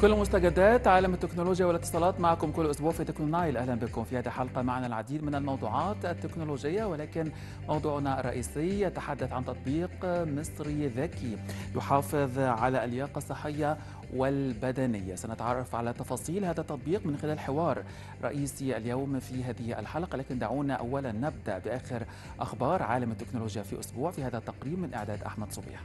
كل مستجدات عالم التكنولوجيا والاتصالات معكم كل اسبوع في تكنونايل اهلا بكم في هذه الحلقه معنا العديد من الموضوعات التكنولوجيه ولكن موضوعنا الرئيسي يتحدث عن تطبيق مصري ذكي يحافظ على اللياقه الصحيه والبدنيه سنتعرف على تفاصيل هذا التطبيق من خلال حوار رئيسي اليوم في هذه الحلقه لكن دعونا اولا نبدا باخر اخبار عالم التكنولوجيا في اسبوع في هذا التقرير من اعداد احمد صبيح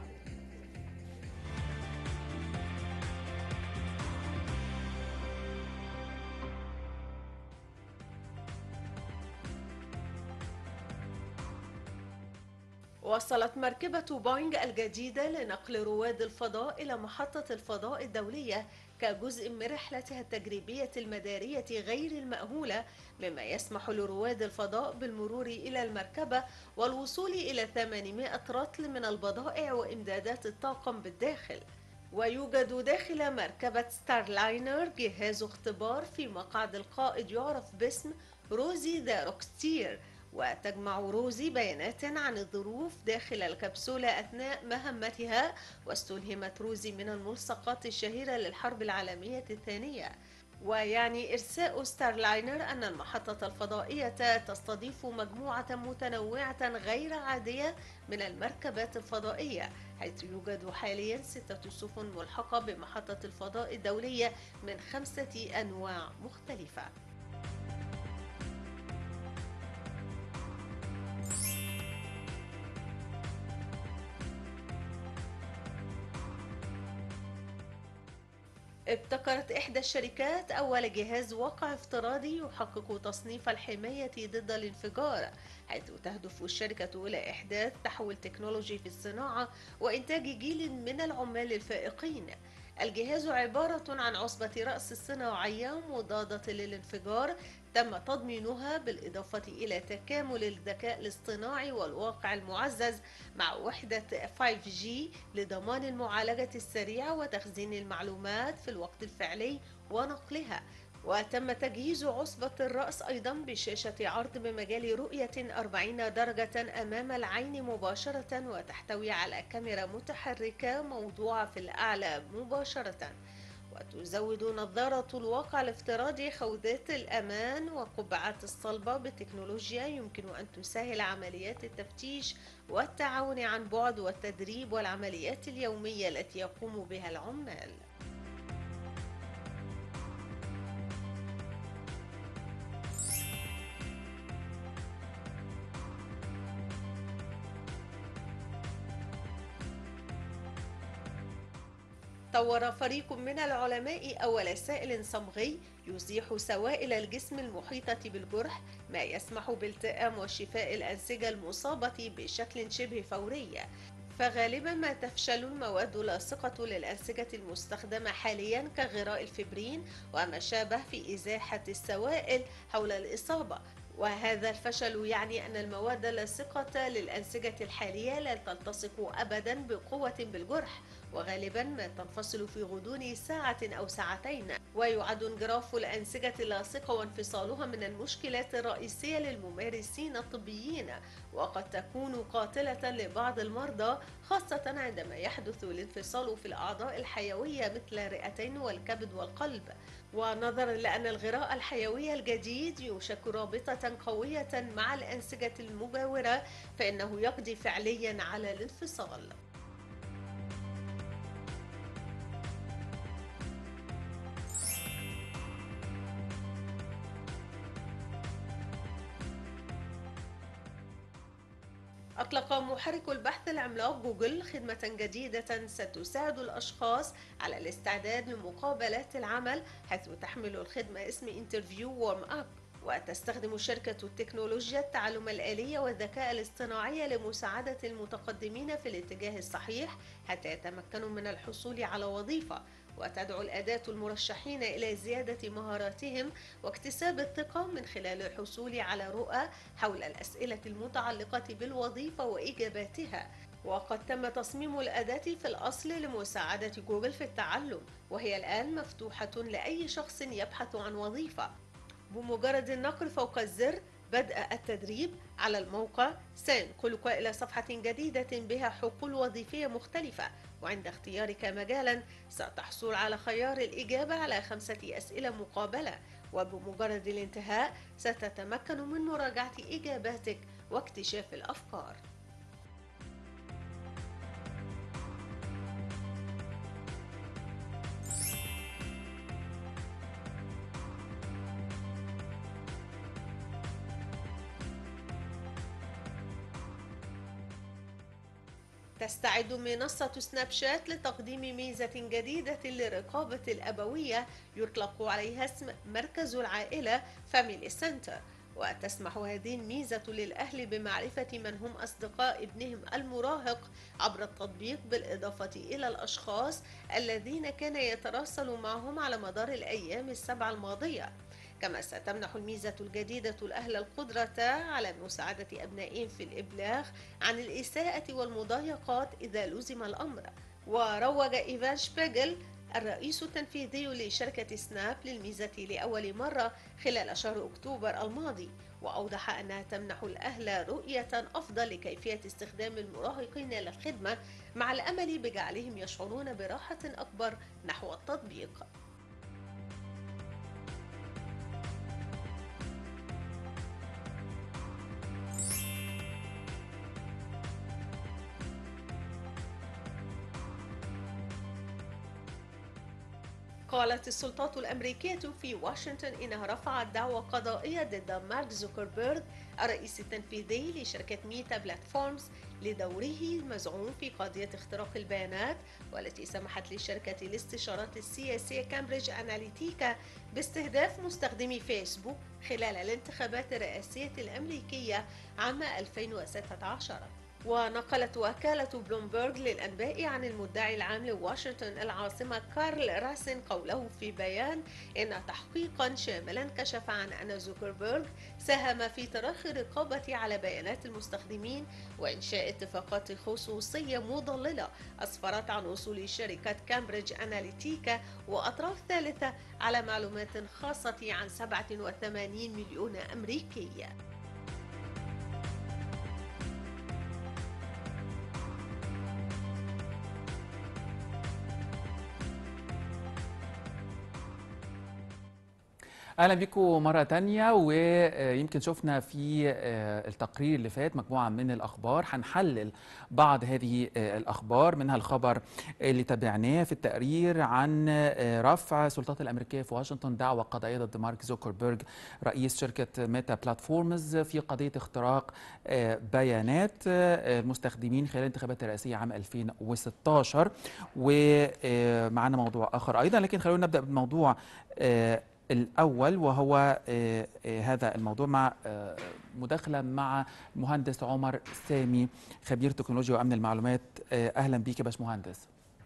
وصلت مركبة بوينغ الجديدة لنقل رواد الفضاء إلى محطة الفضاء الدولية كجزء من رحلتها التجريبية المدارية غير المأهولة مما يسمح لرواد الفضاء بالمرور إلى المركبة والوصول إلى 800 رطل من البضائع وإمدادات الطاقم بالداخل ويوجد داخل مركبة ستارلاينر جهاز اختبار في مقعد القائد يعرف باسم روزي ذا روكستير وتجمع روزي بيانات عن الظروف داخل الكبسولة أثناء مهمتها واستلهمت روزي من الملصقات الشهيرة للحرب العالمية الثانية ويعني إرساء ستارلاينر أن المحطة الفضائية تستضيف مجموعة متنوعة غير عادية من المركبات الفضائية حيث يوجد حاليا ستة سفن ملحقة بمحطة الفضاء الدولية من خمسة أنواع مختلفة ابتكرت إحدى الشركات أول جهاز واقع افتراضي يحقق تصنيف الحماية ضد الانفجار حيث تهدف الشركة إلى إحداث تحول تكنولوجي في الصناعة وإنتاج جيل من العمال الفائقين الجهاز عبارة عن عصبة رأس الصناعية مضادة للانفجار تم تضمينها بالإضافة إلى تكامل الذكاء الاصطناعي والواقع المعزز مع وحدة 5G لضمان المعالجة السريعة وتخزين المعلومات في الوقت الفعلي ونقلها وتم تجهيز عصبة الرأس أيضا بشاشة عرض بمجال رؤية 40 درجة أمام العين مباشرة وتحتوي على كاميرا متحركة موضوعة في الأعلى مباشرة وتزود نظارة الواقع الافتراضي خوذات الأمان وقبعات الصلبة بتكنولوجيا يمكن أن تسهل عمليات التفتيش والتعاون عن بعد والتدريب والعمليات اليومية التي يقوم بها العمال طور فريق من العلماء أول سائل صمغي يزيح سوائل الجسم المحيطة بالجرح ما يسمح بالتئام وشفاء الأنسجة المصابة بشكل شبه فوري فغالبا ما تفشل المواد اللاصقة للأنسجة المستخدمة حاليا كغراء الفبرين وما شابه في إزاحة السوائل حول الإصابة وهذا الفشل يعني أن المواد اللاصقة للأنسجة الحالية لا تلتصق أبدا بقوة بالجرح وغالبا ما تنفصل في غضون ساعة أو ساعتين ويعد انجراف الأنسجة اللاصقة وانفصالها من المشكلات الرئيسية للممارسين الطبيين وقد تكون قاتلة لبعض المرضى خاصة عندما يحدث الانفصال في الأعضاء الحيوية مثل الرئتين والكبد والقلب ونظرا لأن الغراء الحيوي الجديد يشك رابطة قوية مع الأنسجة المجاورة فإنه يقضي فعليا على الانفصال أطلق محرك البحث العملاق جوجل خدمة جديدة ستساعد الأشخاص على الاستعداد لمقابلات العمل حيث تحمل الخدمة اسم انترفيو وورم أب وتستخدم شركة التكنولوجيا التعلم الآلي والذكاء الاصطناعي لمساعدة المتقدمين في الاتجاه الصحيح حتى يتمكنوا من الحصول على وظيفة وتدعو الأداة المرشحين إلى زيادة مهاراتهم واكتساب الثقة من خلال الحصول على رؤى حول الأسئلة المتعلقة بالوظيفة وإجاباتها وقد تم تصميم الأداة في الأصل لمساعدة جوجل في التعلم وهي الآن مفتوحة لأي شخص يبحث عن وظيفة بمجرد النقر فوق الزر بدء التدريب على الموقع سينقلك إلى صفحة جديدة بها حقول وظيفية مختلفة وعند اختيارك مجالا ستحصل على خيار الإجابة على خمسة أسئلة مقابلة وبمجرد الانتهاء ستتمكن من مراجعة إجاباتك واكتشاف الأفكار تستعد منصة سناب شات لتقديم ميزة جديدة لرقابة الأبوية يطلق عليها اسم مركز العائلة فاميلي سنتر وتسمح هذه الميزة للأهل بمعرفة من هم أصدقاء ابنهم المراهق عبر التطبيق بالإضافة إلى الأشخاص الذين كان يتراسل معهم على مدار الأيام السبع الماضية كما ستمنح الميزة الجديدة الأهل القدرة على مساعدة أبنائهم في الإبلاغ عن الإساءة والمضايقات إذا لزم الأمر وروج إيفان شبيغل الرئيس التنفيذي لشركة سناب للميزة لأول مرة خلال شهر أكتوبر الماضي وأوضح أنها تمنح الأهل رؤية أفضل لكيفية استخدام المراهقين للخدمة مع الأمل بجعلهم يشعرون براحة أكبر نحو التطبيق قالت السلطات الأمريكية في واشنطن إنها رفعت دعوى قضائية ضد مارك زوكربيرغ الرئيس التنفيذي لشركة ميتا بلاتفورمز لدوره المزعوم في قضية اختراق البيانات والتي سمحت لشركة الاستشارات السياسية كامبريدج أناليتيكا باستهداف مستخدمي فيسبوك خلال الانتخابات الرئاسية الأمريكية عام 2016 ونقلت وكالة بلومبرج للأنباء عن المدعي العام لواشنطن العاصمة كارل راسن قوله في بيان إن تحقيقا شاملا كشف عن أن زوكربيرغ ساهم في تراخي الرقابة على بيانات المستخدمين وإنشاء اتفاقات خصوصية مضللة أسفرت عن وصول شركة كامبريدج أناليتيكا وأطراف ثالثة على معلومات خاصة عن 87 مليون أمريكي اهلا بكم مره تانية ويمكن شفنا في التقرير اللي فات مجموعه من الاخبار هنحلل بعض هذه الاخبار منها الخبر اللي تابعناه في التقرير عن رفع السلطات الامريكيه في واشنطن دعوى قضائيه ضد مارك زوكربيرج رئيس شركه ميتا بلاتفورمز في قضيه اختراق بيانات المستخدمين خلال الانتخابات الرئاسيه عام 2016 ومعنا موضوع اخر ايضا لكن خلونا نبدا بالموضوع الأول وهو هذا الموضوع مع مداخلة مع مهندس عمر سامي خبير تكنولوجيا وأمن المعلومات أهلا بيك يا باشمهندس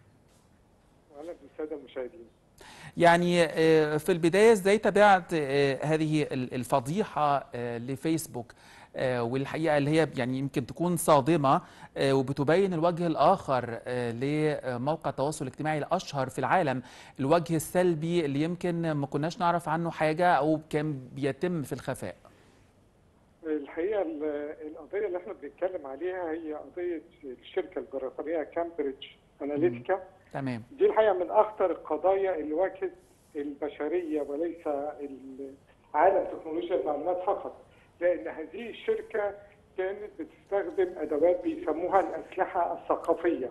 أهلا بالسادة المشاهدين يعني في البداية ازاي تابعت هذه الفضيحة لفيسبوك والحقيقه اللي هي يعني يمكن تكون صادمه وبتبين الوجه الاخر لموقع التواصل الاجتماعي الاشهر في العالم الوجه السلبي اللي يمكن ما كناش نعرف عنه حاجه او كان بيتم في الخفاء الحقيقه القضيه اللي احنا بنتكلم عليها هي قضيه الشركه البريطانيه كامبريدج اناليتيكا تمام دي الحقيقه من اخطر القضايا اللي واجهت البشريه وليس عالم تكنولوجيا المعلومات فقط لان هذه الشركه كانت بتستخدم ادوات بيسموها الاسلحه الثقافيه.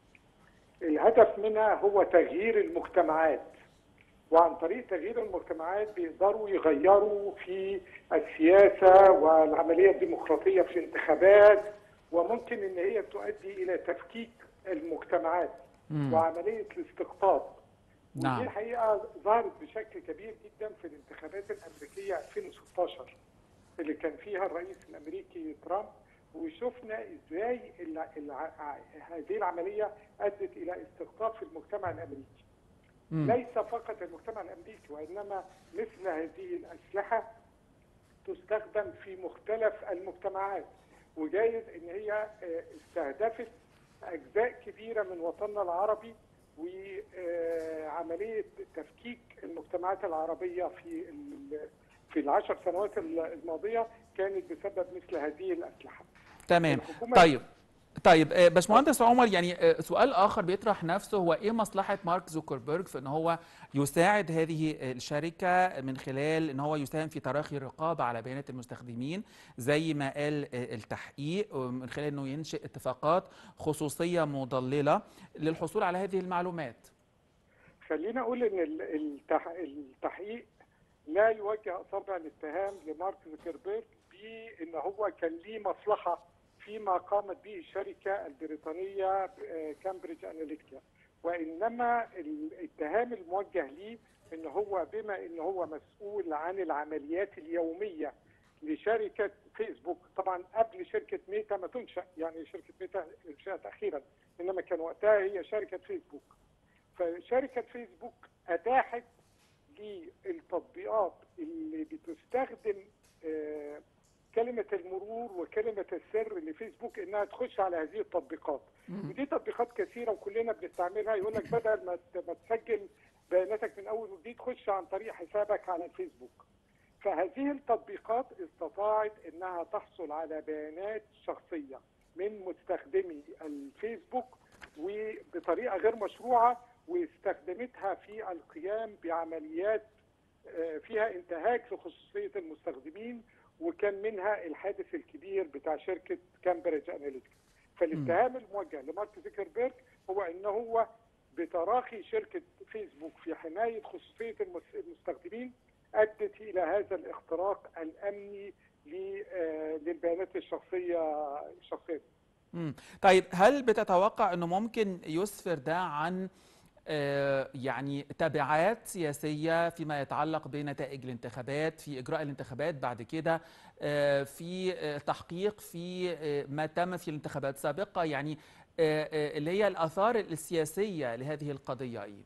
الهدف منها هو تغيير المجتمعات وعن طريق تغيير المجتمعات بيقدروا يغيروا في السياسه والعمليه الديمقراطيه في الانتخابات وممكن ان هي تؤدي الى تفكيك المجتمعات مم. وعمليه الاستقطاب. نعم. ودي الحقيقه ظهرت بشكل كبير جدا في الانتخابات الامريكيه 2016 اللي كان فيها الرئيس الامريكي ترامب وشفنا ازاي الع... الع... هذه العمليه ادت الى استقطاب في المجتمع الامريكي. مم. ليس فقط المجتمع الامريكي وانما مثل هذه الاسلحه تستخدم في مختلف المجتمعات وجايز ان هي استهدفت اجزاء كبيره من وطننا العربي وعمليه تفكيك المجتمعات العربيه في في العشر سنوات الماضيه كانت بسبب مثل هذه الاسلحه. تمام الحكومة- طيب طيب آه، باشمهندس عمر يعني آه، سؤال اخر بيطرح نفسه هو ايه مصلحه مارك زوكربيرج في ان هو يساعد هذه الشركه من خلال ان هو يساهم في تراخي الرقابه على بيانات المستخدمين زي ما قال آه، التحقيق ومن خلال انه ينشئ اتفاقات خصوصيه مضلله للحصول على هذه المعلومات خلينا اقول ان ال- التح... التحقيق لا يوجه اصابع الاتهام لمارك زوكربيرج بان هو كان ليه مصلحه فيما قامت به الشركه البريطانيه آه، كامبريدج اناليتيكا وانما الاتهام الموجه ليه ان هو بما ان هو مسؤول عن العمليات اليوميه لشركه فيسبوك طبعا قبل شركه ميتا ما تنشا يعني شركه ميتا انشات اخيرا انما كان وقتها هي شركه فيسبوك فشركه فيسبوك اتاحت للتطبيقات اللي بتستخدم آه، كلمه المرور وكلمه السر لفيسبوك انها تخش على هذه التطبيقات ودي تطبيقات كثيره وكلنا بنستعملها يقول لك بدل ما ت- ما تسجل بياناتك من اول وجديد خش عن طريق حسابك على الفيسبوك فهذه التطبيقات استطاعت انها تحصل على بيانات شخصيه من مستخدمي الفيسبوك وبطريقه غير مشروعه واستخدمتها في القيام بعمليات آه، فيها انتهاك لخصوصيه المستخدمين وكان منها الحادث الكبير بتاع شركه كامبريدج اناليتيكا فالاتهام الموجه لمارك زوكربيرج هو ان هو بتراخي شركه فيسبوك في حمايه خصوصيه المس- المستخدمين ادت الى هذا الاختراق الامني ل- آه، للبيانات الشخصيه الشخصيه مم. طيب هل بتتوقع انه ممكن يسفر ده عن آه، يعني تبعات سياسية فيما يتعلق بنتائج الانتخابات في إجراء الانتخابات بعد كده آه، في آه، تحقيق في آه، ما تم في الانتخابات السابقة يعني آه، آه، اللي هي الآثار السياسية لهذه القضية إيه؟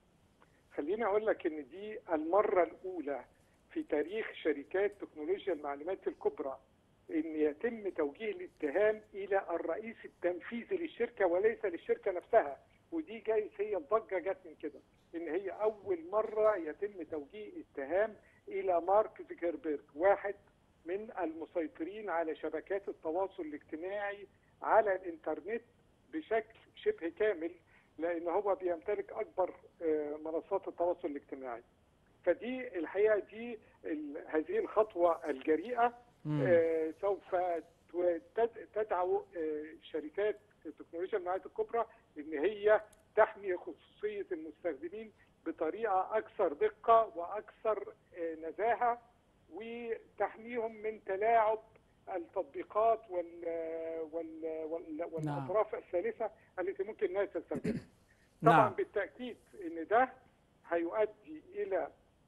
خليني اقول لك ان دي المره الاولى في تاريخ شركات تكنولوجيا المعلومات الكبرى ان يتم توجيه الاتهام الى الرئيس التنفيذي للشركه وليس للشركه نفسها ودي جايز هي الضجه جت من كده ان هي اول مره يتم توجيه اتهام الى مارك زوكربيرج واحد من المسيطرين على شبكات التواصل الاجتماعي على الانترنت بشكل شبه كامل لان هو بيمتلك اكبر آه، منصات التواصل الاجتماعي فدي الحقيقه دي ال- هذه الخطوه الجريئه مم. آه، سوف تو- تد- تدعو آه، شركات التكنولوجيا المعلومات الكبرى ان هي تحمي خصوصيه المستخدمين بطريقه اكثر دقه واكثر آه، نزاهه وتحميهم من تلاعب التطبيقات وال وال وال والاطراف الثالثه التي ممكن الناس تستخدمها. طبعا نعم. بالتاكيد ان ده هيؤدي الى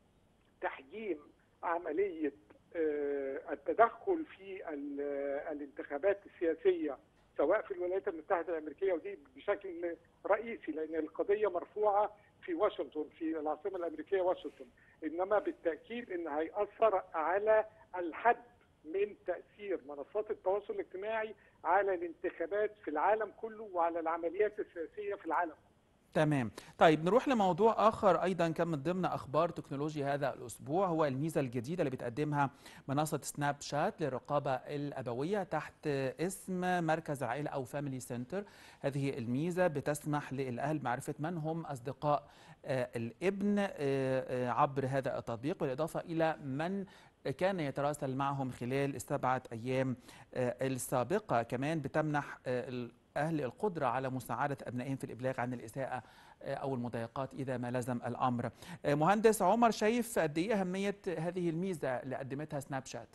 تحجيم عمليه آه، التدخل في ال- الانتخابات السياسيه سواء في الولايات المتحده الامريكيه ودي بشكل رئيسي لان القضيه مرفوعه في واشنطن في العاصمه الامريكيه واشنطن انما بالتاكيد ان هياثر على الحد من تاثير منصات التواصل الاجتماعي على الانتخابات في العالم كله وعلى العمليات السياسيه في العالم تمام طيب نروح لموضوع آخر أيضا كان من ضمن أخبار تكنولوجيا هذا الأسبوع هو الميزة الجديدة اللي بتقدمها منصة سناب شات للرقابة الأبوية تحت اسم مركز العائلة أو فاميلي سنتر هذه الميزة بتسمح للأهل معرفة من هم أصدقاء آه، الابن آه، آه، عبر هذا التطبيق بالإضافة إلى من كان يتراسل معهم خلال السبعة أيام آه، السابقة كمان بتمنح آه، الأهل القدرة على مساعدة أبنائهم في الإبلاغ عن الإساءة آه، أو المضايقات إذا ما لزم الأمر آه، مهندس عمر شايف قد إيه أهمية هذه الميزة اللي قدمتها سناب شات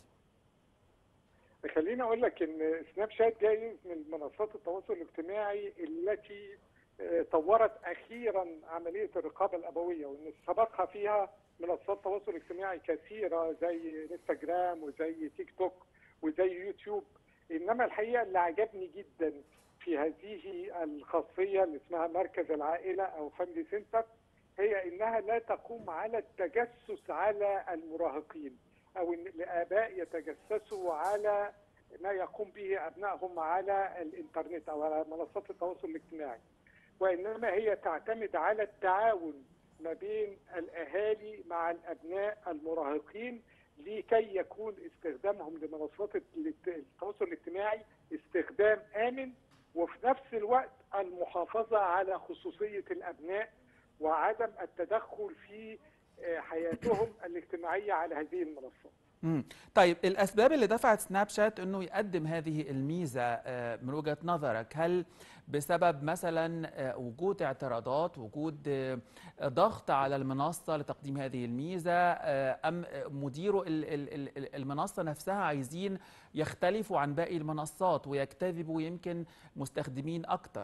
خليني اقول لك ان سناب شات جايز من منصات التواصل الاجتماعي التي آه، طورت اخيرا عمليه الرقابه الابويه وان سبقها فيها منصات تواصل اجتماعي كثيره زي انستجرام وزي تيك توك وزي يوتيوب انما الحقيقه اللي عجبني جدا في هذه الخاصيه اللي اسمها مركز العائله او فاميلي سنتر هي انها لا تقوم على التجسس على المراهقين او ان الاباء يتجسسوا على ما يقوم به ابنائهم على الانترنت او على منصات التواصل الاجتماعي وانما هي تعتمد على التعاون ما بين الاهالي مع الابناء المراهقين لكي يكون استخدامهم لمنصات التواصل الاجتماعي استخدام امن وفي نفس الوقت المحافظه على خصوصيه الابناء وعدم التدخل في حياتهم الاجتماعيه على هذه المنصات. مم. طيب الاسباب اللي دفعت سناب شات انه يقدم هذه الميزه من وجهه نظرك هل بسبب مثلا وجود اعتراضات وجود ضغط على المنصه لتقديم هذه الميزه ام مدير المنصه نفسها عايزين يختلفوا عن باقي المنصات ويجتذبوا يمكن مستخدمين اكتر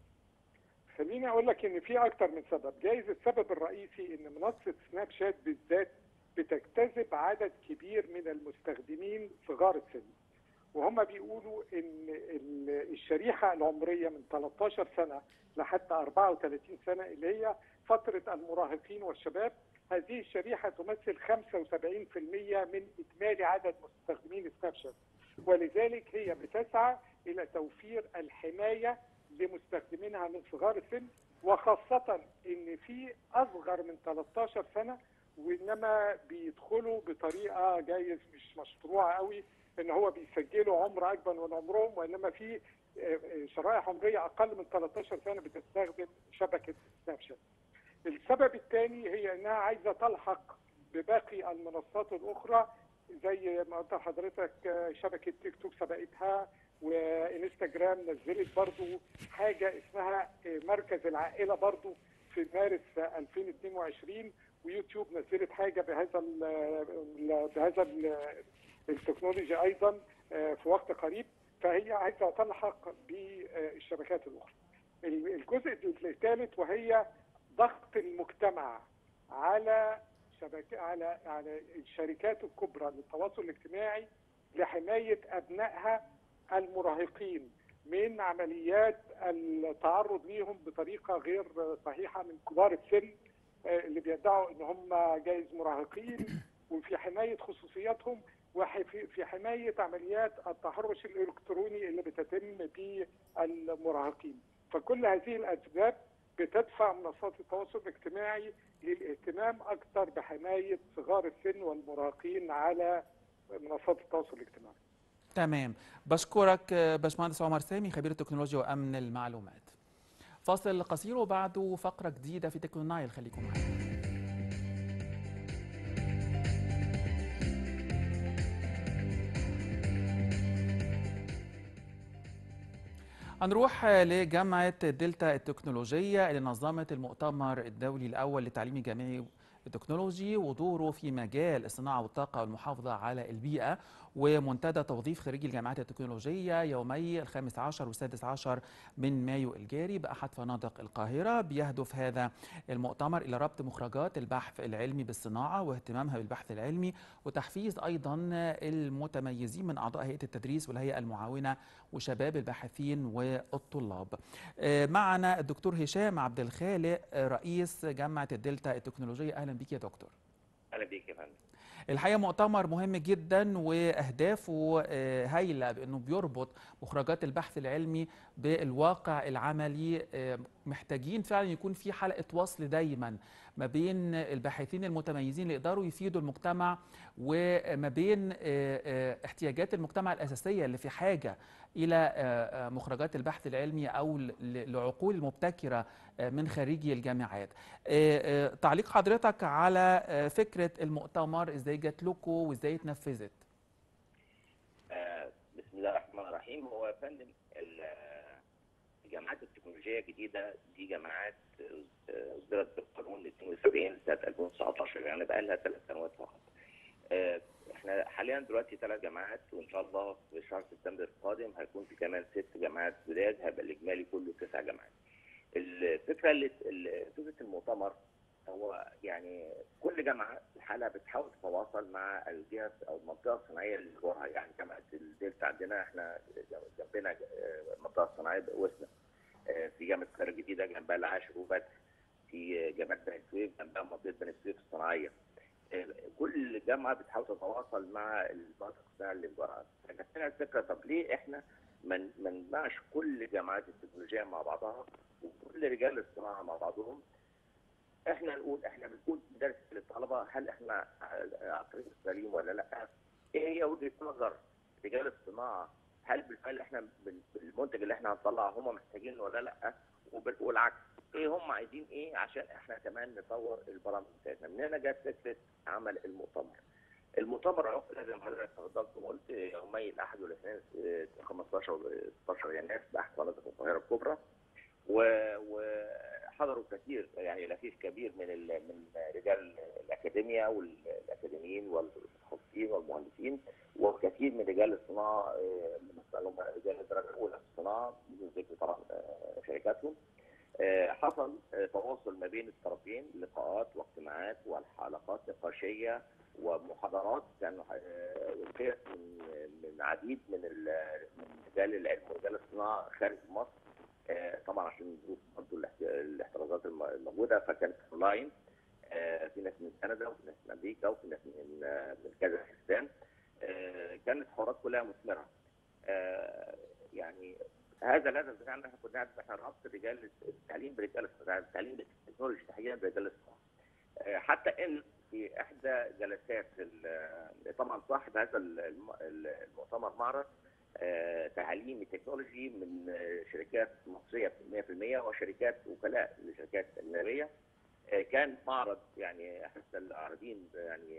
خليني اقول لك ان في اكتر من سبب جايز السبب الرئيسي ان منصه سناب شات بالذات بتجتذب عدد كبير من المستخدمين صغار السن وهم بيقولوا ان الشريحه العمريه من 13 سنه لحتى 34 سنه اللي هي فتره المراهقين والشباب هذه الشريحه تمثل 75% من اجمالي عدد مستخدمين سناب شات ولذلك هي بتسعى الى توفير الحمايه لمستخدمينها من صغار السن وخاصه ان في اصغر من 13 سنه وانما بيدخلوا بطريقه جايز مش مشروعه قوي ان هو بيسجلوا عمر اكبر من عمرهم وانما في شرائح عمريه اقل من 13 سنه بتستخدم شبكه سناب شات. السبب الثاني هي انها عايزه تلحق بباقي المنصات الاخرى زي ما قلت لحضرتك شبكه تيك توك سبقتها وانستجرام نزلت برضو حاجه اسمها مركز العائله برضو في مارس 2022 ويوتيوب نزلت حاجه بهذا ال بهذا ال التكنولوجيا ايضا في وقت قريب فهي عايزه تلحق بالشبكات الاخرى. الجزء الثالث وهي ضغط المجتمع على شبكة على على الشركات الكبرى للتواصل الاجتماعي لحمايه ابنائها المراهقين من عمليات التعرض ليهم بطريقه غير صحيحه من كبار السن اللي بيدعوا ان هم جايز مراهقين وفي حمايه خصوصياتهم وفي حمايه عمليات التحرش الالكتروني اللي بتتم بالمراهقين فكل هذه الاسباب بتدفع منصات التواصل الاجتماعي للاهتمام اكثر بحمايه صغار السن والمراهقين على منصات التواصل الاجتماعي تمام بشكرك باشمهندس عمر سامي خبير التكنولوجيا وامن المعلومات فاصل قصير وبعده فقره جديده في تكنونايل خليكم معنا هنروح لجامعة دلتا التكنولوجية اللي نظمت المؤتمر الدولي الأول للتعليم الجامعي التكنولوجي ودوره في مجال الصناعة والطاقة والمحافظة على البيئة ومنتدى توظيف خريجي الجامعات التكنولوجية يومي الخامس عشر والسادس عشر من مايو الجاري بأحد فنادق القاهرة بيهدف هذا المؤتمر إلى ربط مخرجات البحث العلمي بالصناعة واهتمامها بالبحث العلمي وتحفيز أيضا المتميزين من أعضاء هيئة التدريس والهيئة المعاونة وشباب الباحثين والطلاب معنا الدكتور هشام عبد الخالق رئيس جامعة الدلتا التكنولوجية أهلا بك يا دكتور أهلا بك يا فندم الحقيقه مؤتمر مهم جدا واهدافه هايله بانه بيربط مخرجات البحث العلمي بالواقع العملي محتاجين فعلا يكون في حلقه وصل دايما ما بين الباحثين المتميزين اللي يقدروا يفيدوا المجتمع وما بين احتياجات المجتمع الاساسيه اللي في حاجه الى مخرجات البحث العلمي او لعقول مبتكره من خريجي الجامعات. تعليق حضرتك على فكره المؤتمر ازاي جات لكم وازاي اتنفذت؟ بسم الله الرحمن الرحيم هو يا فندم الجامعات التكنولوجيه الجديده دي جامعات اصدرت بالقانون 72 سنه 2019 يعني بقى لها ثلاث سنوات فقط. احنا حاليا دلوقتي ثلاث جامعات وان شاء الله في شهر سبتمبر القادم هيكون في كمان ست جامعات جداد هيبقى الاجمالي كله تسع جامعات. الفكره اللي فكره المؤتمر هو يعني كل جامعه الحالة بتحاول تتواصل مع الجهه او المنطقه الصناعيه اللي جواها يعني جامعه الدلتا عندنا احنا جنبنا المنطقه الصناعيه وسنا في جامعه القاهره الجديده جنبها العاشر وبدر في جامعه بني سويف جنبها منطقه بني سويف الصناعيه كل جامعه بتحاول تتواصل مع المناطق الصناعيه اللي جواها فكانت لنا الفكره طب ليه احنا ما نجمعش كل جامعات التكنولوجيا مع بعضها وكل رجال الصناعه مع بعضهم احنا نقول احنا بنقول ندرس للطلبه هل احنا على الطريق السليم ولا لا؟ ايه هي وجهه نظر رجال الصناعه؟ هل بالفعل احنا بال- بالمنتج اللي احنا هنطلعه هم محتاجينه ولا لا؟ وبال- والعكس ايه هم عايزين ايه عشان احنا كمان نطور البرامج بتاعتنا؟ من هنا جت فكره عمل المؤتمر. المؤتمر عقد زي ما حضرتك تفضلت وقلت يومي الاحد والاثنين اه، 15 و 16 يناير باحد مناطق القاهره الكبرى و- وحضروا كثير يعني لفيف كبير من ال- من رجال الاكاديميا والاكاديميين والمتخصصين والمهندسين وكثير من رجال الصناعه اه، مثلا هم رجال الدرجه الاولى في الصناعه بدون ذكر طبعا اه، شركاتهم اه، حصل اه، تواصل ما بين الطرفين لقاءات واجتماعات وحلقات نقاشيه ومحاضرات كانوا اه، ألقيت من من عديد من ال- من رجال العلم ورجال الصناعه خارج مصر آه، طبعا عشان ظروف برضه الاحت- الاحترازات الم- الموجوده فكانت اونلاين آه، في ناس من كندا وفي ناس من امريكا وفي ناس من آه، من كازاخستان آه، كانت حوارات كلها مثمره آه، يعني هذا لا ينزع عن احنا كنا احنا ربط رجال التعليم برجال الصناعه التعليم بالتكنولوجي تحديدا برجال الصناعه آه، حتى ان في احدى جلسات ال- طبعا صاحب هذا الم- المؤتمر معرض آه، تعليمي تكنولوجي من آه، شركات مصريه 100% وشركات وكلاء لشركات اجنبيه آه، كان معرض يعني احد العارضين يعني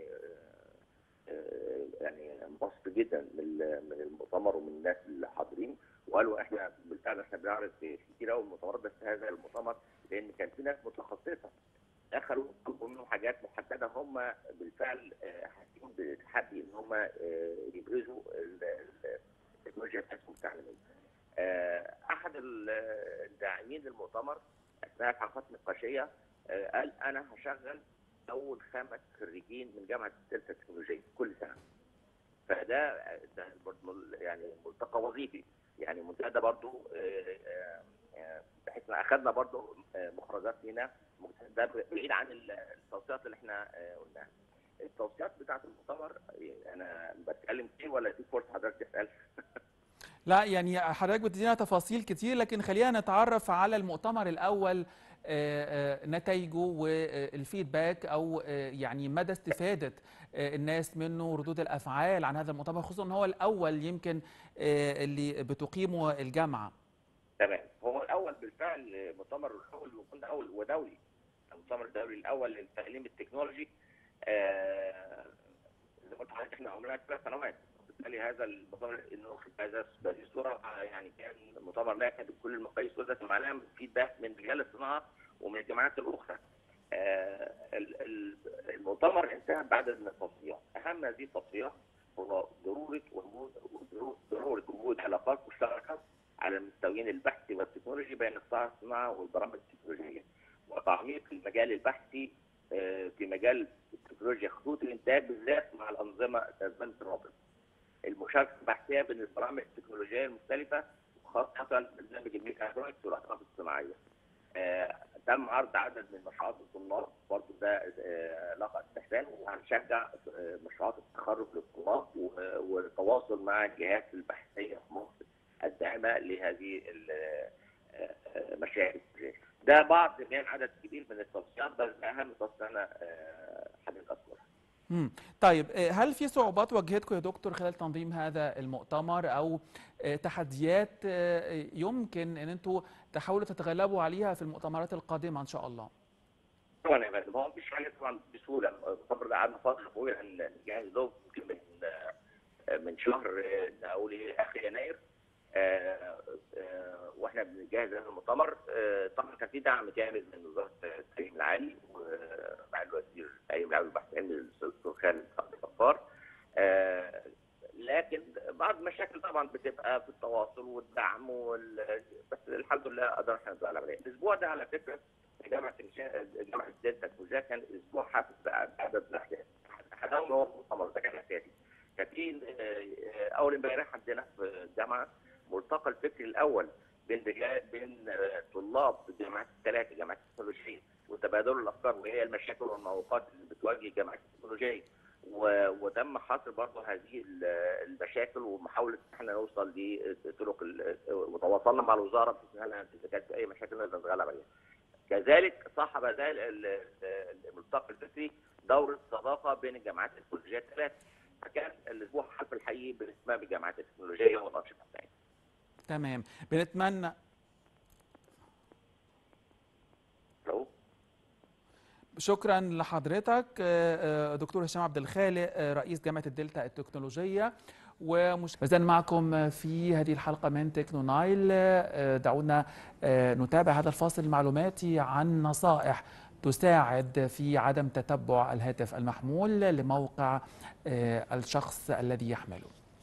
آه، آه، يعني انبسط جدا من ال- من المؤتمر ومن الناس اللي حاضرين وقالوا احنا بالفعل احنا بنعرض في كتير قوي المؤتمرات بس هذا المؤتمر لان كان في ناس متخصصه دخلوا طلبوا منهم حاجات محدده هم بالفعل آه، حاسين بتحدي ان هم آه، يبرزوا ال- ال- التكنولوجيا بتاعتهم التعليميه. آه، احد ال- الداعمين للمؤتمر اثناء الحلقات النقاشيه آه، قال انا هشغل اول خمس خريجين من جامعه الدلتا التكنولوجيه كل سنه. فده ده برضه يعني ملتقى وظيفي يعني المنتدى ده برضه آه، آه، آه، بحيث ان اخذنا برضه آه، مخرجات لينا ده بعيد عن التوصيات اللي احنا آه، قلناها. التوصيات بتاعت المؤتمر آه، انا بتكلم كتير ولا في فرصه حضرتك تسال؟ لا يعني حضرتك بتدينا تفاصيل كتير لكن خلينا نتعرف على المؤتمر الأول آه، آه، نتائجه والفيدباك أو آه، يعني مدى استفادة آه، الناس منه ردود الأفعال عن هذا المؤتمر خصوصا أن هو الأول يمكن آه، اللي بتقيمه الجامعة تمام هو الاول بالفعل مؤتمر الاول وكنا اول ودولي المؤتمر الدولي الاول للتعليم التكنولوجي آه، زي ما قلت لحضرتك احنا عمرنا ثلاث سنوات وبالتالي هذا المؤتمر انه في هذا بهذه الصوره آه، يعني كان مؤتمر ناجح بكل المقاييس وده معناه من فيدباك من رجال الصناعه ومن الجامعات الاخرى آه، ال- ال- المؤتمر انتهى بعدد من التصفيات اهم هذه التصفيات هو ضروره وجود ضرورة- ضروره وجود علاقات مشتركه على المستويين البحثي والتكنولوجي بين قطاع الصناعه والبرامج التكنولوجيه وتعميق المجال البحثي آه، في مجال التكنولوجيا خطوط الانتاج بالذات مع الانظمه انظمه الرابط. المشاركه البحثيه بين البرامج التكنولوجيه المختلفه وخاصه برنامج الميكاترونكس والاطراف الصناعيه. آه، تم عرض عدد من مشروعات الطلاب برضه ده آه، لقى استحسان وهنشجع آه، مشروعات التخرج للطلاب و- والتواصل مع الجهات البحثيه في مصر الداعمه لهذه ال- آه، آه، مشاريع التكنولوجيا. ده بعض من عدد كبير من التوصيات بس اهم توصيه انا آه، حابب اذكرها. مم. طيب آه، هل في صعوبات واجهتكم يا دكتور خلال تنظيم هذا المؤتمر او آه، تحديات آه، يمكن ان انتم تحاولوا تتغلبوا عليها في المؤتمرات القادمه ان شاء الله؟ طبعا يا فندم هو مفيش حاجه طبعا بسهوله الصبر ده قعدنا فتره طويله نجهز له يمكن من آه، من شهر آه، نقول ايه اخر يناير آه، آه، واحنا بنجهز هذا المؤتمر آه، طبعا كان في دعم كامل من وزاره التعليم العالي ومع الوزير التعليم العالي والبحث العلمي الاستاذ خالد عبد الغفار آه، لكن بعض المشاكل طبعا بتبقى في التواصل والدعم وال... بس الحمد لله قدرنا احنا نتغلب عليها. الاسبوع ده على فكره جامعه الشا- جامعه الدلتا الكوزا كان اسبوع حافز بعدد الاحداث. احدهم هو المؤتمر ده كان اساسي. كان في آه، اول امبارح عندنا في الجامعه ملتقى الفكري الاول بين رجال بين آه، طلاب الجامعات الثلاثه جامعات التكنولوجيه وتبادلوا الافكار وهي المشاكل والمعوقات اللي بتواجه الجامعات التكنولوجيه و- وتم حصر برضه هذه ال- المشاكل ومحاوله ان احنا نوصل لطرق ال- وتواصلنا مع الوزاره بحيث ان احنا اذا كانت في اي مشاكل نقدر نتغلب عليها. كذلك صاحب ده ال- ال- ال- الملتقى الفكري دوره صداقه بين الجامعات التكنولوجيه الثلاث فكان الاسبوع حرف الحقيقي باهتمام الجامعات التكنولوجيه والانشطه بتاعتها تمام بنتمنى ألو؟ شكرا لحضرتك آه، آه، دكتور هشام عبد الخالق آه، رئيس جامعه الدلتا التكنولوجيه ومش إذن معكم في هذه الحلقة من تكنو نايل آه، دعونا آه، نتابع هذا الفاصل المعلوماتي عن نصائح تساعد في عدم تتبع الهاتف المحمول لموقع آه، الشخص الذي يحمله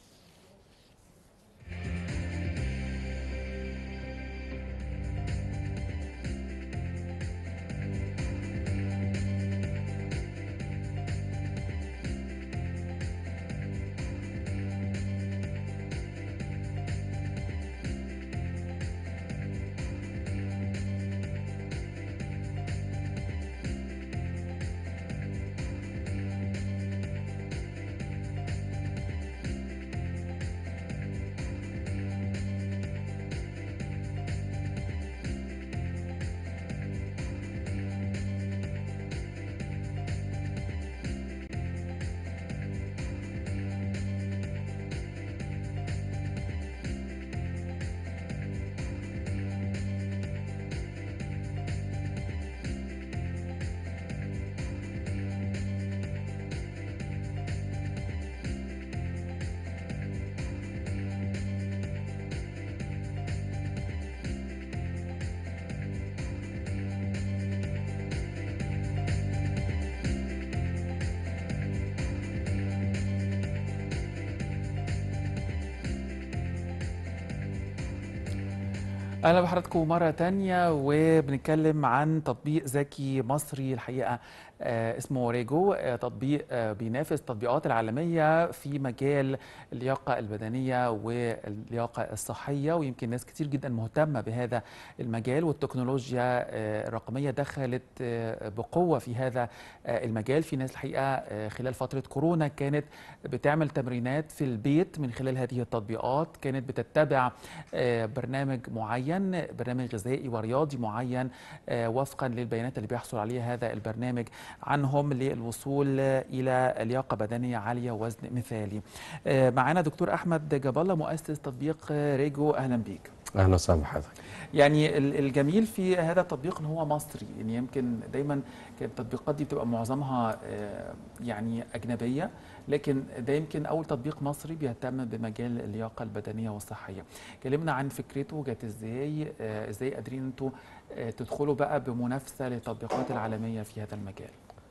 اهلا بحضراتكم مره تانية وبنتكلم عن تطبيق ذكي مصري الحقيقه آه، اسمه ريجو آه، تطبيق آه، بينافس التطبيقات العالميه في مجال اللياقه البدنيه واللياقه الصحيه ويمكن ناس كتير جدا مهتمه بهذا المجال والتكنولوجيا آه، الرقميه دخلت آه، بقوه في هذا آه، المجال في ناس الحقيقه آه، خلال فتره كورونا كانت بتعمل تمرينات في البيت من خلال هذه التطبيقات كانت بتتبع آه، برنامج معين برنامج غذائي ورياضي معين آه، وفقا للبيانات اللي بيحصل عليها هذا البرنامج عنهم للوصول الى لياقه بدنيه عاليه ووزن مثالي. آه، معانا دكتور احمد جاب الله مؤسس تطبيق آه، ريجو اهلا بيك. اهلا وسهلا بحضرتك يعني ال- الجميل في هذا التطبيق ان هو مصري يعني يمكن دايما كانت التطبيقات دي بتبقى معظمها آه، يعني اجنبيه لكن ده يمكن اول تطبيق مصري بيهتم بمجال اللياقه البدنيه والصحيه كلمنا عن فكرته جت ازاي آه، ازاي قادرين انتوا آه، تدخلوا بقى بمنافسه للتطبيقات العالميه في هذا المجال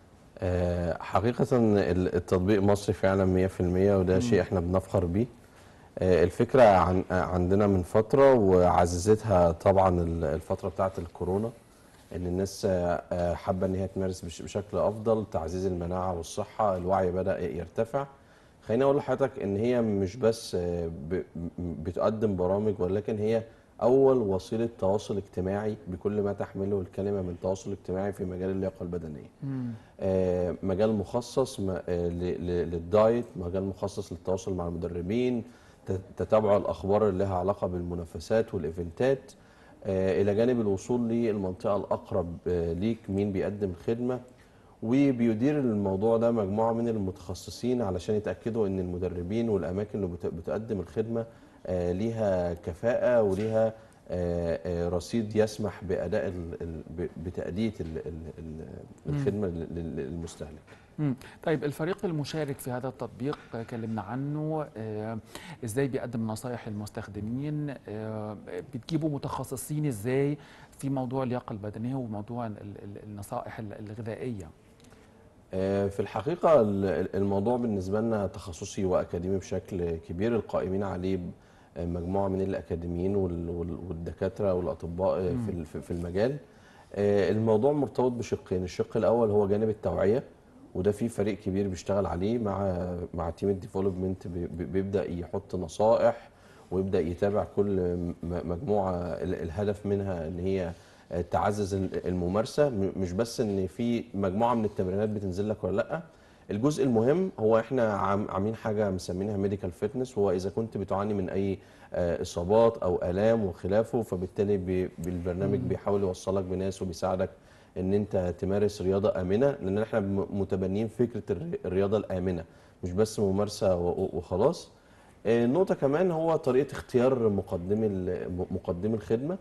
آه، حقيقة ال- التطبيق مصري فعلا 100% وده شيء احنا بنفخر بيه آه، الفكرة عن آه، عندنا من فترة وعززتها طبعا ال- الفترة بتاعت الكورونا ان الناس آه، آه، حابة ان هي تمارس بش- بشكل افضل تعزيز المناعة والصحة الوعي بدأ يرتفع خليني اقول لحضرتك ان هي مش بس آه، ب- م- بتقدم برامج ولكن هي اول وسيلة تواصل اجتماعي بكل ما تحمله الكلمة من تواصل اجتماعي في مجال اللياقة البدنية آه، مجال مخصص م- آه، ل- ل- للدايت مجال مخصص للتواصل مع المدربين ت- تتابع الاخبار اللي لها علاقه بالمنافسات والايفنتات آه، الى جانب الوصول للمنطقه الاقرب آه، ليك مين بيقدم الخدمه وبيدير الموضوع ده مجموعه من المتخصصين علشان يتاكدوا ان المدربين والاماكن اللي بت- بتقدم الخدمه آه، ليها كفاءه وليها آه، آه، رصيد يسمح باداء ال- ال- ب- بتاديه ال- ال- ال- الخدمه لل- لل- للمستهلك مم. طيب الفريق المشارك في هذا التطبيق آه، كلمنا عنه آه، ازاي بيقدم نصائح للمستخدمين آه، بتجيبوا متخصصين ازاي في موضوع اللياقه البدنيه وموضوع ال- ال- النصائح ال- الغذائيه آه، في الحقيقة ال- الموضوع بالنسبة لنا تخصصي وأكاديمي بشكل كبير القائمين عليه ب- مجموعة من الأكاديميين وال- وال- والدكاترة والأطباء آه، في ال- في في المجال آه، الموضوع مرتبط بشقين الشق الأول هو جانب التوعية وده في فريق كبير بيشتغل عليه مع مع تيم الديفلوبمنت بي- بي- بيبدأ يحط نصائح ويبدأ يتابع كل م- مجموعة ال- الهدف منها إن هي تعزز ال- الممارسه م- مش بس ان في مجموعه من التمرينات بتنزل لك ولا لا الجزء المهم هو احنا عام- عاملين حاجه مسمينها ميديكال فيتنس وهو اذا كنت بتعاني من اي آه، اصابات او الام وخلافه فبالتالي بي- بالبرنامج بيحاول يوصلك بناس وبيساعدك ان انت تمارس رياضه امنه لان احنا م- متبنيين فكره الر- الرياضه الامنه مش بس ممارسه و- و- وخلاص آه، النقطه كمان هو طريقه اختيار مقدمي ال- م- مقدمي الخدمه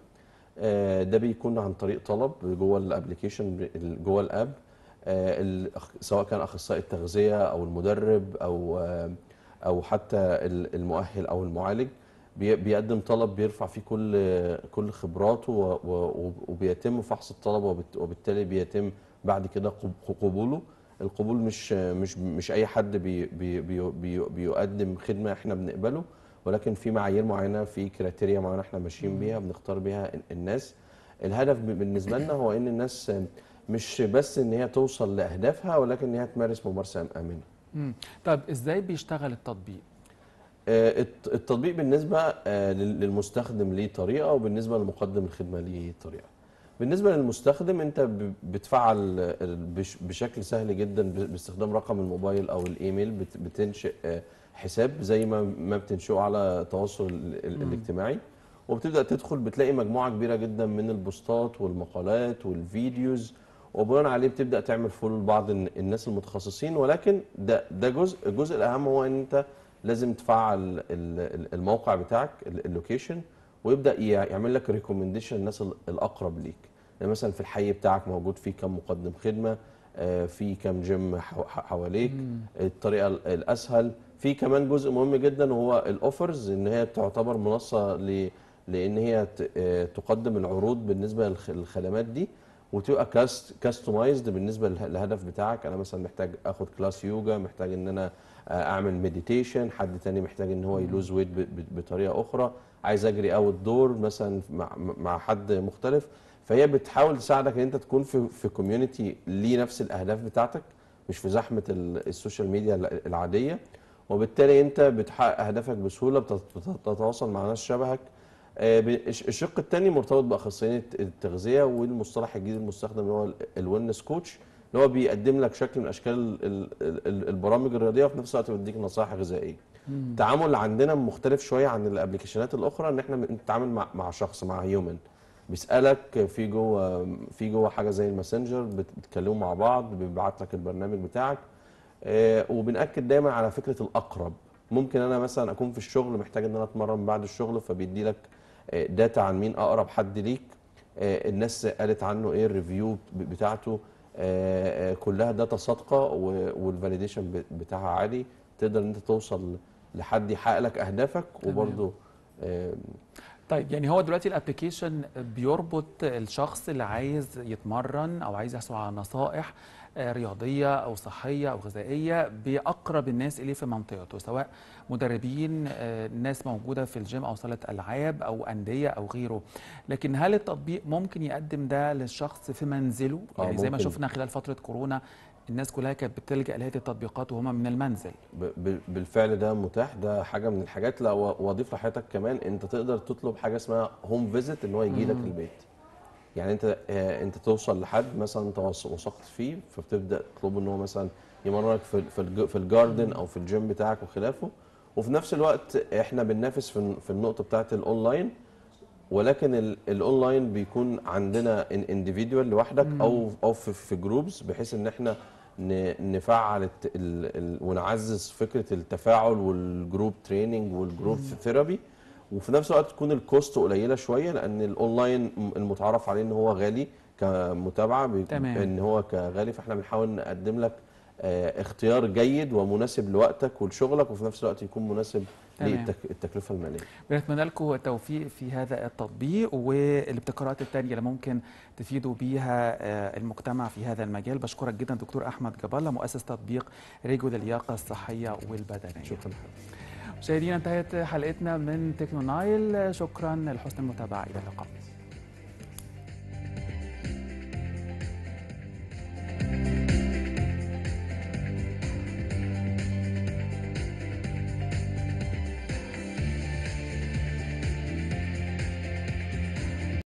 آه، ده بيكون عن طريق طلب جوه الابلكيشن جوه الاب آه، الأخ- سواء كان اخصائي التغذيه او المدرب او آه، او حتى ال- المؤهل او المعالج بي- بيقدم طلب بيرفع فيه كل كل خبراته و- و- وبيتم فحص الطلب وبالت- وبالتالي بيتم بعد كده قب- قبوله القبول مش مش مش اي حد بي بي بي بي بيقدم خدمه احنا بنقبله ولكن في معايير معينه في كريتيريا معينه احنا ماشيين بيها بنختار بيها ال- الناس الهدف ب- بالنسبه لنا هو ان الناس مش بس ان هي توصل لاهدافها ولكن ان هي تمارس ممارسه امنه مم. طب ازاي بيشتغل التطبيق آه، الت- التطبيق بالنسبه آه، لل- للمستخدم ليه طريقه وبالنسبه لمقدم الخدمه ليه طريقه بالنسبه للمستخدم انت ب- بتفعل ال- بش- بشكل سهل جدا ب- باستخدام رقم الموبايل او الايميل بت- بتنشئ آه، حساب زي ما ما بتنشئه على التواصل ال- ال- الاجتماعي وبتبدا تدخل بتلاقي مجموعه كبيره جدا من البوستات والمقالات والفيديوز وبناء عليه بتبدا تعمل فولو لبعض الن- الناس المتخصصين ولكن ده ده جزء الجزء الاهم هو ان انت لازم تفعل ال- ال- الموقع بتاعك ال- اللوكيشن ويبدا ي- يعمل لك ريكومنديشن الناس ال- الاقرب ليك يعني مثلا في الحي بتاعك موجود فيه كم مقدم خدمه آه، في كم جيم حو- ح- حواليك الطريقه ال- الاسهل في كمان جزء مهم جدا وهو الاوفرز ان هي تعتبر منصه ل لان هي ت- آه، تقدم العروض بالنسبه للخ- للخدمات دي وتبقى كاستمايزد بالنسبه لله- للهدف بتاعك انا مثلا محتاج اخد كلاس يوجا محتاج ان انا آه، اعمل مديتيشن حد تاني محتاج ان هو يلوز ويت بطريقه اخرى عايز اجري اوت دور مثلا مع مع حد مختلف فهي بتحاول تساعدك ان انت تكون في في كوميونتي ليه نفس الاهداف بتاعتك مش في زحمه ال- السوشيال ميديا ال- العاديه وبالتالي انت بتحقق اهدافك بسهوله بتت- بتتواصل مع ناس شبهك آه، ب- الش- الشق الثاني مرتبط باخصائيين الت- التغذيه والمصطلح الجديد المستخدم اللي هو الويلنس كوتش اللي هو بيقدم لك شكل من اشكال ال- ال- ال- البرامج الرياضيه وفي نفس الوقت بيديك نصائح غذائيه. التعامل عندنا مختلف شويه عن الابلكيشنات الاخرى ان احنا بنتعامل مع مع شخص مع هيومن بيسالك في جوه في جوه حاجه زي الماسنجر بت- بتتكلموا مع بعض بيبعت لك البرنامج بتاعك آه، وبنأكد دايما على فكره الاقرب ممكن انا مثلا اكون في الشغل محتاج ان انا اتمرن بعد الشغل فبيدي لك آه، داتا عن مين اقرب حد ليك آه، الناس قالت عنه ايه الريفيو بتاعته آه، آه، كلها داتا صادقه والفاليديشن بتاعها عالي تقدر ان انت توصل لحد يحقق لك اهدافك تمام. وبرضه آه، طيب يعني هو دلوقتي الابلكيشن بيربط الشخص اللي عايز يتمرن او عايز يحصل على نصائح آه، رياضيه او صحيه او غذائيه باقرب الناس اليه في منطقته سواء مدربين آه، ناس موجوده في الجيم او صاله العاب او انديه او غيره لكن هل التطبيق ممكن يقدم ده للشخص في منزله آه، يعني زي ما ممكن. شفنا خلال فتره كورونا الناس كلها كانت بتلجا لهذه التطبيقات وهم من المنزل ب- ب- بالفعل ده متاح ده حاجه من الحاجات لا و- واضيف لحضرتك كمان انت تقدر تطلب حاجه اسمها هوم فيزيت ان هو يجي لك البيت يعني انت آه، انت توصل لحد مثلا انت وث- وثقت فيه فبتبدا تطلبه ان هو مثلا يمرنك في في الج- في الجاردن او في الجيم بتاعك وخلافه وفي نفس الوقت احنا بننافس في في النقطه بتاعت الاونلاين ولكن ال- الاونلاين بيكون عندنا انديفيدوال لوحدك او او في, في جروبز بحيث ان احنا ن- نفعل الت- ال- ال- ونعزز فكره التفاعل والجروب تريننج والجروب ثيرابي وفي نفس الوقت تكون الكوست قليله شويه لان الاونلاين م- المتعارف عليه ان هو غالي كمتابعه بي- تمام. ان هو كغالي فاحنا بنحاول نقدم لك آه، اختيار جيد ومناسب لوقتك ولشغلك وفي نفس الوقت يكون مناسب تمام. للتكلفه الماليه بنتمنى لكم التوفيق في هذا التطبيق والابتكارات التانية اللي ممكن تفيدوا بيها آه، المجتمع في هذا المجال بشكرك جدا دكتور أحمد جبالة مؤسس تطبيق ريجو للياقة الصحية والبدنية شكرا مشاهدينا انتهت حلقتنا من تكنو نايل شكرا لحسن المتابعة إلى اللقاء